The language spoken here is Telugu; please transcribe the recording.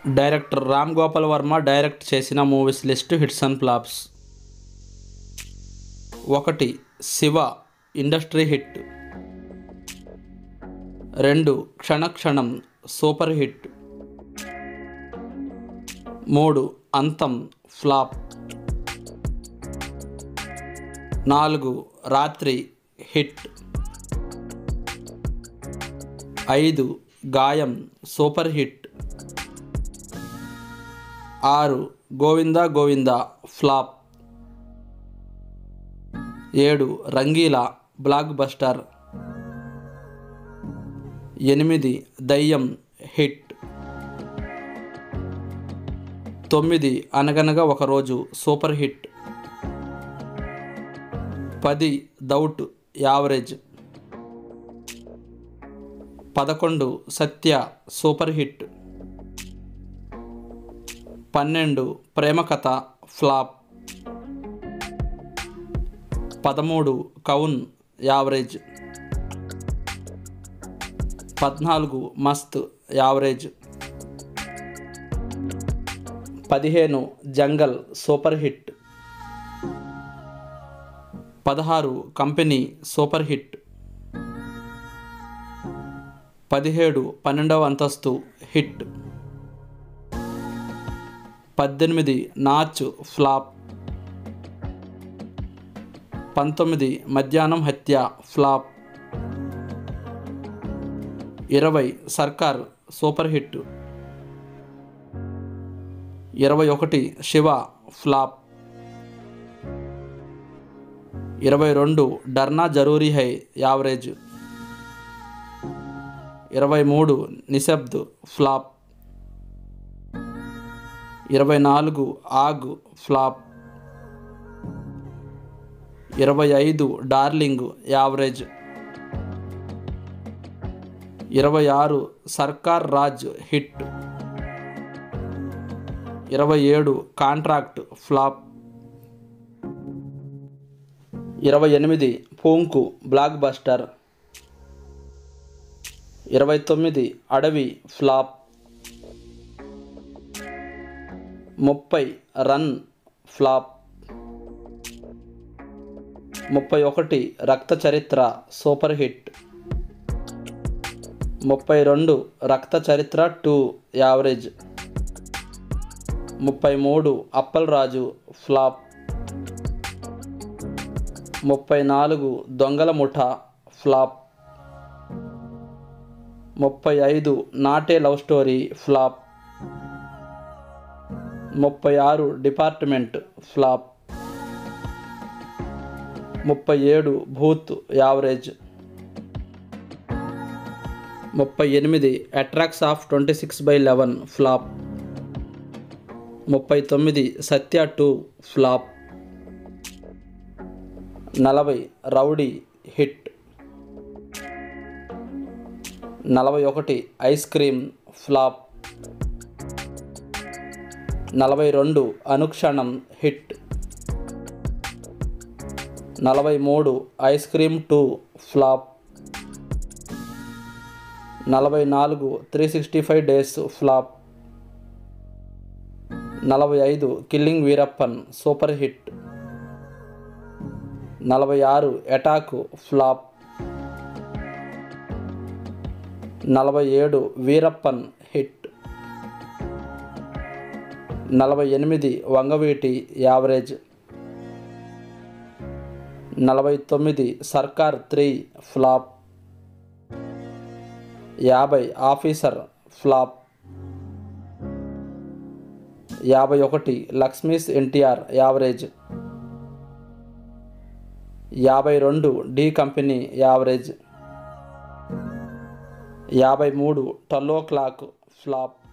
డైరెక్టర్ రామ్ గోపాల్ వర్మ డైరెక్ట్ చేసిన movies list hits and flops ఒకటి శివ ఇండస్ట్రీ హిట్ రెండు క్షణక్షణం సూపర్ హిట్ మూడు అంతం ఫ్లాప్ నాలుగు రాత్రి హిట్ ఐదు గాయం సూపర్ హిట్ ఆరు గోవింద గోవింద ఫ్లాప్ ఏడు రంగీలా బ్లాక్ బస్టర్ ఎనిమిది దయ్యం హిట్ తొమ్మిది అనగనగా ఒకరోజు సూపర్ హిట్ పది దౌట్ యావరేజ్ పదకొండు సత్య సూపర్ హిట్ పన్నెండు ప్రేమ కథ ఫ్లాప్ పదమూడు కౌన్ యావరేజ్ పద్నాలుగు మస్త్ యావరేజ్ పదిహేను జంగల్ సూపర్ హిట్ పదహారు కంపెనీ సూపర్ హిట్ పదిహేడు పన్నెండవ అంతస్తు హిట్ పద్దెనిమిది నాచ్ ఫ్లాప్ పంతొమ్మిది మధ్యాహ్నం హత్య ఫ్లాప్ ఇరవై సర్కార్ సూపర్ హిట్ ఇరవై ఒకటి శివ ఫ్లాప్ ఇరవై రెండు డర్నా జరూరీ హై యావరేజ్ ఇరవై మూడు నిశ్శబ్ద్ ఫ్లాప్ ఇరవై నాలుగు ఆగ్ ఫ్లాప్ ఇరవై ఐదు డార్లింగ్ యావరేజ్ ఇరవై ఆరు సర్కార్ రాజ్ హిట్ ఇరవై ఏడు కాంట్రాక్ట్ ఫ్లాప్ ఇరవై ఎనిమిది పూంకు బ్లాక్ బస్టర్ ఇరవై తొమ్మిది అడవి ఫ్లాప్ ముప్పై రన్ ఫ్లాప్ ముప్పై ఒకటి రక్త చరిత్ర సూపర్ హిట్ ముప్పై రెండు రక్త చరిత్ర టూ యావరేజ్ ముప్పై మూడు అప్పల్ రాజు ఫ్లాప్ ముప్పై నాలుగు దొంగల ముఠా ఫ్లాప్ ముప్పై ఐదు నాటే లవ్ స్టోరీ ఫ్లాప్ ముప్పై ఆరు డిపార్ట్మెంట్ ఫ్లాప్ ముప్పై ఏడు భూత్ యావరేజ్ ముప్పై ఎనిమిది Attacks of twenty six by eleven flop ముప్పై తొమ్మిది సత్య టూ ఫ్లాప్ నలభై రౌడీ హిట్ నలభై ఒకటి ఐస్ క్రీమ్ ఫ్లాప్ నలభై రెండు అనుక్షణం హిట్ నలభై మూడు ఐస్ క్రీమ్ టూ ఫ్లాప్ నలభై నాలుగు three sixty five days flop నలభై ఐదు కిల్లింగ్ వీరప్పన్ సూపర్ హిట్ నలభై ఆరు ఎటాకు ఫ్లాప్ నలభై ఏడు వీరప్పన్ హిట్ నలభై ఎనిమిది వంగవీటి యావరేజ్ నలభై తొమ్మిది సర్కార్ త్రీ ఫ్లాప్ యాభై ఆఫీసర్ ఫ్లాప్ యాభై ఒకటి లక్ష్మీస్ ఎన్టీఆర్ యావరేజ్ యాభై రెండు డి కంపెనీ యావరేజ్ యాభై మూడు ట్వెల్వ్ ఓ క్లాక్ ఫ్లాప్